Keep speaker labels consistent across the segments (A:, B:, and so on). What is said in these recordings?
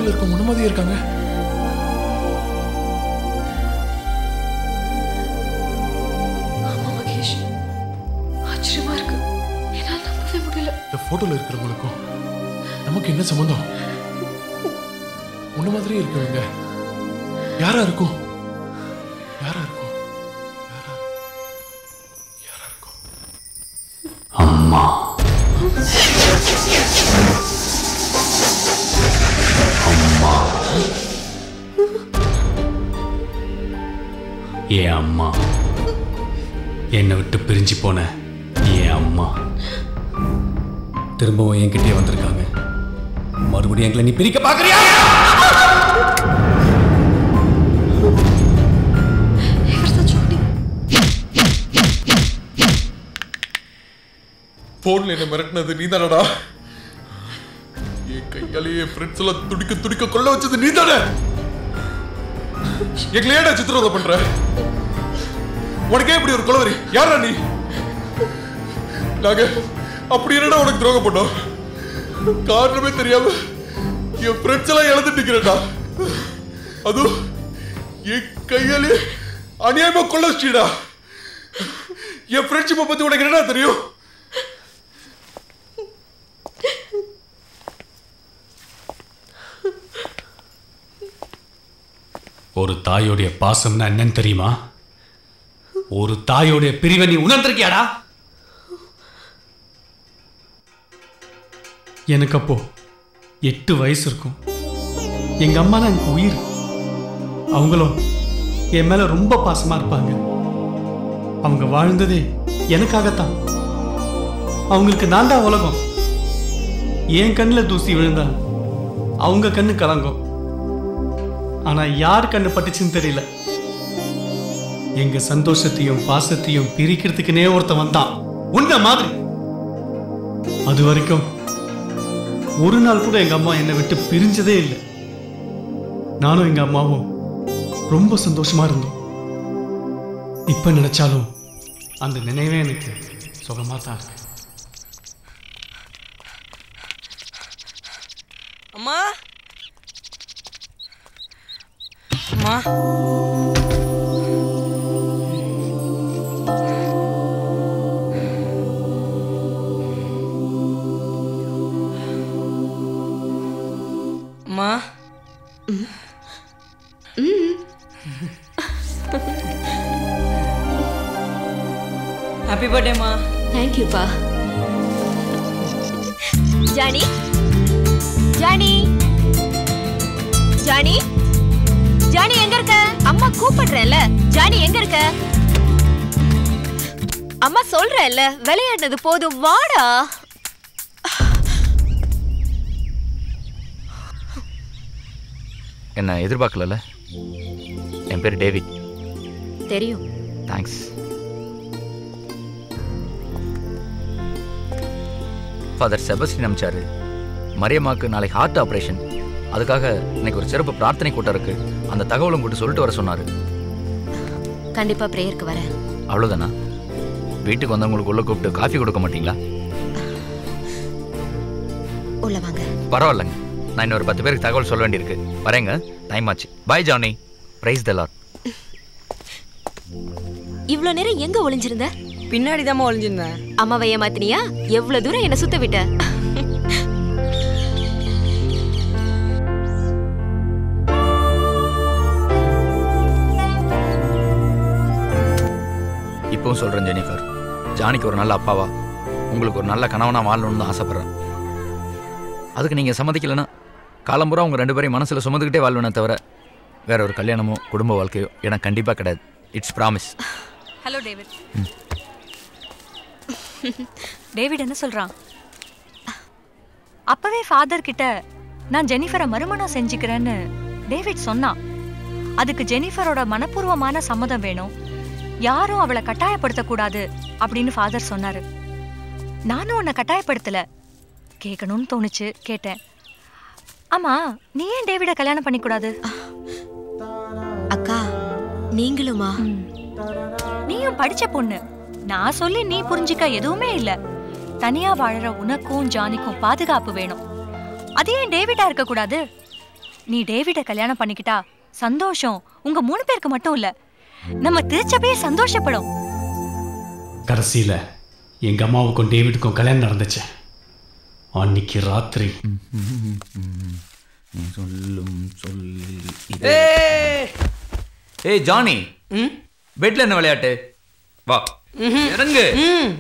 A: போட்டோல இருக்க உன்ன மாதிரியே இருக்காங்க
B: ஆமா மகேஷ் ஆச்சரியமா இருக்கு என்னால நம்பவே முடியல
A: இந்த போட்டோல இருக்கிறவங்களுக்கும் நமக்கு என்ன சம்பந்தம் உன்ன மாதிரியே இருக்கவங்க யாரா இருக்கும் யாரா இருக்கும் யாரா யாரா இருக்கும்
C: அம்மா அம்மா என் அம்மா என்னை விட்டு பிரிஞ்சு போன என் அம்மா திரும்பவும் என்கிட்டயே வந்திருக்காங்க மறுபடியும் எங்களை நீ பிரிக்க பாக்குறியா
B: இவர்தான் ஜோடி
A: போன்ல என்ன மிரட்டினது நீ தானடா என் கையாலேயே என் ஃப்ரெண்ட்ஸ் எல்லாம் துடிக்க துடிக்க கொள்ள வச்சது நீ தானே எங்களை ஏடா சித்திரவதை பண்ற உனக்கே இப்படி ஒரு குலவரி யாரா நீ நாங்க அப்படி என்னடா உனக்கு துரோகம் பண்ணோம் காரணமே தெரியாம என் ஃப்ரெண்ட்ஸ் எல்லாம் இழந்துட்டு நிக்கிறேன்டா அதுவும் என் கையாலே அநியாயமா கொள்ள வச்சிடா என் ஃப்ரெண்ட்ஷிப்பை பத்தி உனக்கு என்னடா தெரியும்
C: ஒரு தாயோடைய பாசம்னா என்னன்னு தெரியுமா ஒரு தாயோடைய பிரிவை நீ உணர்ந்திருக்கியாடா எனக்கு அப்போ எட்டு வயசு இருக்கும் எங்க அம்மா தான் எனக்கு உயிர் அவங்களும் என் மேல ரொம்ப பாசமா இருப்பாங்க அவங்க வாழ்ந்ததே எனக்காகத்தான் அவங்களுக்கு நான் தான் உலகம் என் கண்ணில் தூசி விழுந்தா அவங்க கண்ணு கலங்கும் ஆனா யார் கண்ணு பட்டுச்சுன்னு தெரியல எங்க சந்தோஷத்தையும் பாசத்தையும் பிரிக்கிறதுக்குனே ஒருத்தன் வந்தான் உன்ன மாதிரி அது வரைக்கும் ஒரு நாள் கூட எங்க அம்மா என்னை விட்டு பிரிஞ்சதே இல்லை நானும் எங்க அம்மாவும் ரொம்ப சந்தோஷமா இருந்தோம் இப்ப நினைச்சாலும் அந்த நினைவே எனக்கு சுகமா தான் இருக்கு
D: அம்மா அம்மா அம்மா ஹாப்பி பர்த்டேம்மா
B: தேங்க்யூப்பா
E: ஜானி ஜானி ஜானி ஜானி எங்க இருக்க அம்மா கூப்பிடுறேன்ல ஜானி எங்க இருக்க அம்மா சொல்றேன்ல விளையாடுனது போதும் வாடா
F: என்ன எதிர்பார்க்கலல்ல என் பேர் டேவிட்
E: தெரியும்
F: தேங்க்ஸ் ஃபாதர் செபஸ்டின் அமிச்சாரு மரியம்மாக்கு நாளைக்கு ஹார்ட் ஆப்ரேஷன் அதுக்காக இன்னைக்கு ஒரு சிறப்பு பிரார்த்தனை கூட்டம் இருக்கு அந்த தகவலும் உங்கள்கிட்ட சொல்லிட்டு வர சொன்னாரு
E: கண்டிப்பா பிரேயருக்கு வரேன்
F: அவ்வளோதானா வீட்டுக்கு வந்தவங்களுக்கு உள்ள கூப்பிட்டு காஃபி கொடுக்க மாட்டீங்களா
E: உள்ள வாங்க
F: பரவாயில்லைங்க நான் இன்னொரு பத்து பேருக்கு தகவல் சொல்ல வேண்டியிருக்கு வரேங்க டைம் ஆச்சு bye Johnny praise the Lord
E: இவ்ளோ நேரம் எங்க ஒளிஞ்சிருந்த
D: பின்னாடி தான் ஒளிஞ்சிருந்தேன்
E: அம்மாவை ஏமாத்தினியா எவ்வளவு தூரம் என்ன சுத்த விட்ட
F: இப்பவும் சொல்கிறேன் ஜெனிஃபர் ஜானிக்கு ஒரு நல்ல அப்பாவா உங்களுக்கு ஒரு நல்ல கணவனாக வாழணும்னு தான் ஆசைப்பட்றேன் அதுக்கு நீங்கள் சம்மதிக்கலைன்னா காலம்புறா உங்கள் ரெண்டு பேரையும் மனசில் சுமந்துக்கிட்டே வாழ்வேனே தவிர வேற ஒரு கல்யாணமோ குடும்ப வாழ்க்கையோ எனக்கு கண்டிப்பாக கிடையாது it's promise
G: hello David David என்ன சொல்றான் அப்பவே ஃபாதர் கிட்ட நான் ஜெனிஃபரை மறுமணம் செஞ்சுக்கிறேன்னு டேவிட் சொன்னான் அதுக்கு ஜெனிஃபரோட மனப்பூர்வமான சம்மதம் வேணும் யாரும் அவளை கட்டாயப்படுத்தக்கூடாது அப்படின்னு ஃபாதர் சொன்னாரு நானும் உன்னை கட்டாயப்படுத்தல கேட்கணும்னு தோணுச்சு கேட்டேன் ஆமா நீ ஏன் டேவிட கல்யாணம் பண்ணிக்கூடாது
E: அக்கா நீங்களுமா
G: நீயும் படிச்ச பொண்ணு நான் சொல்லி நீ புரிஞ்சிக்க எதுவுமே இல்ல தனியா வாழற உனக்கும் ஜானிக்கும் பாதுகாப்பு வேணும் அது ஏன் டேவிடா இருக்க கூடாது நீ டேவிட கல்யாணம் பண்ணிக்கிட்டா சந்தோஷம் உங்க மூணு பேருக்கு மட்டும் இல்ல நம்ம திருச்சபையே சந்தோஷப்படும்
C: கடைசியில் எங்கள் அம்மாவுக்கும் டேவிடுக்கும் கல்யாணம் நடந்துச்சு அன்னைக்கு ராத்திரி
F: சொல்லும் சொல்லி ஏய் ஜானி
D: ம்
F: பெட்ல என்ன விளையாட்டு வா இறங்கு
D: ம்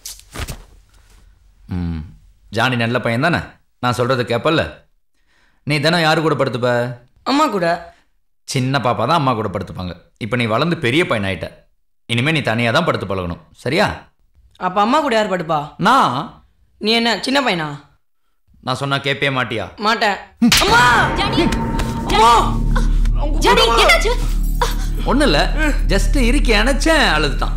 F: ம் ஜானி நல்ல பையன் தானே நான் சொல்றது கேப்பல்ல நீ தினம் யாரு கூட படுத்துப்ப
D: அம்மா கூட
F: சின்ன பாப்பா தான் அம்மா கூட படுத்துப்பாங்க இப்போ நீ வளர்ந்து பெரிய பையன் ஆயிட்ட இனிமே நீ தனியாக தான் படுத்து பழகணும் சரியா
D: அப்ப அம்மா கூட யார் படுப்பா
F: நான்
D: நீ என்ன சின்ன பையனா
F: நான் சொன்னா கேட்பே மாட்டியா
D: மாட்டேன் அம்மா
E: ஜானி
D: அம்மா
E: ஜானி என்னாச்சு
F: ஒன்றும் இல்லை ஜஸ்ட் இருக்கி அணைச்சேன் அழுதுட்டான்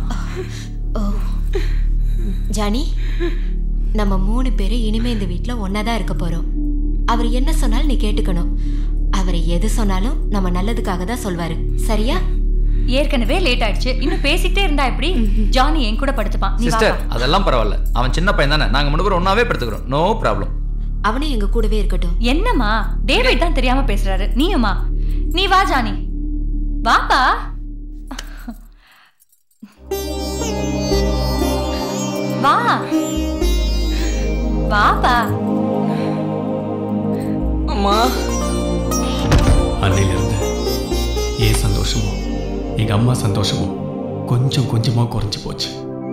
B: ஜானி நம்ம மூணு பேரும் இனிமே இந்த வீட்டில் ஒன்றா தான் இருக்க போகிறோம் அவர் என்ன சொன்னாலும் நீ கேட்டுக்கணும் அவர் எது சொன்னாலும் நம்ம நல்லதுக்காக தான் சொல்வாரு சரியா
G: ஏற்கனவே லேட் ஆயிடுச்சு இன்னும் பேசிக்கிட்டே இருந்தா எப்படி ஜானி என் கூட படுத்துப்பான் நீ
F: சிஸ்டர்
G: வா
F: அதெல்லாம் பரவாயில்ல அவன் சின்ன பையன் தானே நாங்கள் மூணு பேரும் ஒன்றாவே படுத்துக்கிறோம் நோ ப்ராப்ளம்
B: அவனும் எங்க கூடவே இருக்கட்டும்
G: என்னம்மா டேவிட் தான் தெரியாம பேசுறாரு நீயுமா நீ வா ஜானி வாப்பா வா வாப்பா
D: அம்மா
C: அன்னையிலிருந்து ஏன் சந்தோஷமும் எங்கள் அம்மா சந்தோஷமும் கொஞ்சம் கொஞ்சமாக குறைஞ்சி போச்சு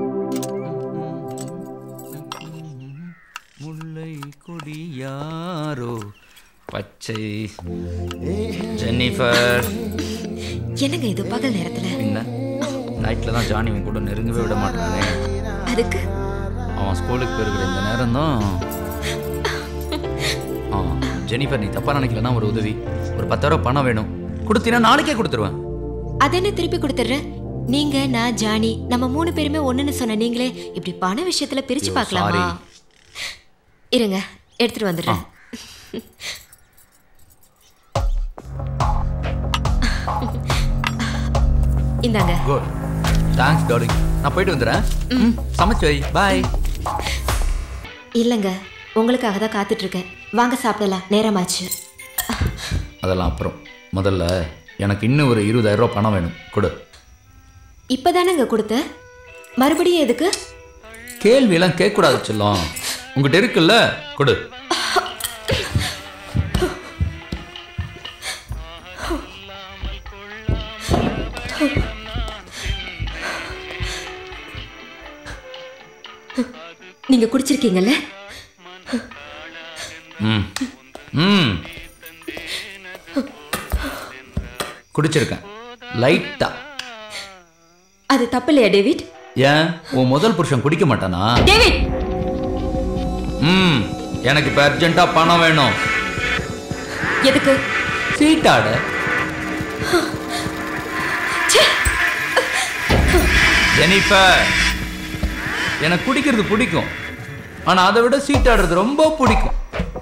F: முல்லை கொடி யாரோ பச்சை ஜென்னிஃபர்
B: என்னங்க இது பகல் நேரத்துல
F: என்ன நைட்டில் தான் ஜானி இவன் கூட நெருங்கவே விட மாட்டானே
B: அதுக்கு
F: அவன் ஸ்கூலுக்கு போயிருக்கிற இந்த நேரம் தான் ஆ ஜெனிஃபர் நீ தப்பா நினைக்கலன்னா ஒரு உதவி ஒரு பத்தாயிரம் பணம் வேணும் கொடுத்தீங்கன்னா நாளைக்கே கொடுத்துருவேன்
B: அது என்ன திருப்பி கொடுத்துட்றேன் நீங்க நான் ஜானி நம்ம மூணு பேருமே ஒண்ணுன்னு சொன்ன நீங்களே இப்படி பண விஷயத்துல பிரிச்சு
F: ஐயோ,
B: பார்க்கலாமா
F: sorry.
B: இருங்க எடுத்துட்டு வந்துடுறேன் இந்தாங்க
F: குட் தேங்க்ஸ் டார்லிங் நான் போயிட்டு வந்துடுறேன் ம் சமைச்சு வை பாய்
B: இல்லைங்க உங்களுக்காக தான் காத்துட்டு இருக்கேன் வாங்க சாப்பிடலாம் நேரமாச்சு
F: அதெல்லாம் அப்புறம் முதல்ல எனக்கு இன்னும் ஒரு இருபதாயிரம் ரூபாய் பணம் வேணும் கொடு
B: இப்பதானங்க கொடுத்த மறுபடியும் எதுக்கு
F: கேள்வியெல்லாம் கேட்கக்கூடாது செல்லம் உங்ககிட்ட இருக்குல்ல கொடு
B: நீங்க குடிச்சிருக்கீங்கல்ல
F: ம் ம் குடிச்சிருக்கேன் லைட்டா
B: அது தப்பு இல்லையா டேவிட்
F: ஏன் உன் முதல் புருஷன் குடிக்க மாட்டானா
B: டேவிட்
F: ம் எனக்கு இப்போ அர்ஜென்ட்டாக பணம் வேணும்
B: எதுக்கு
F: சீட்டாட ஜெனிஃபர் எனக்கு குடிக்கிறது பிடிக்கும் ஆனா அதை விட சீட்டாடுறது ரொம்ப பிடிக்கும்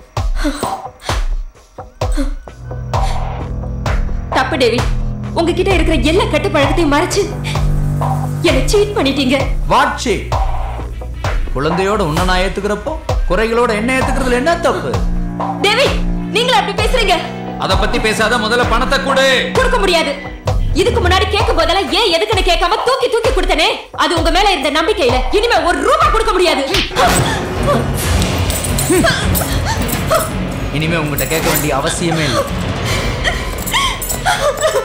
B: தப்பு டேவிட் உங்ககிட்ட இருக்கிற எல்லா கெட்ட பழக்கத்தையும் மறைச்சு என்னை சீட் பண்ணிட்டீங்க
F: வாட்சி குழந்தையோட உன்னை நான் ஏத்துக்கிறப்போ குறைகளோட என்ன ஏத்துக்கிறதுல என்ன தப்பு
B: டேவிட் நீங்களா அப்படி பேசுறீங்க
F: அதை பத்தி பேசாத முதல்ல பணத்தை கொடு
B: கொடுக்க முடியாது இதுக்கு முன்னாடி கேட்கும் போதெல்லாம் ஏன் எதுக்குன்னு கேட்காம தூக்கி தூக்கி கொடுத்தனே அது உங்க மேல இருந்த நம்பிக்கையில இனிமே ஒரு ரூபா கொடுக்க முடியாது
F: இனிமே உங்ககிட்ட கேட்க வேண்டிய அவசியமே இல்லை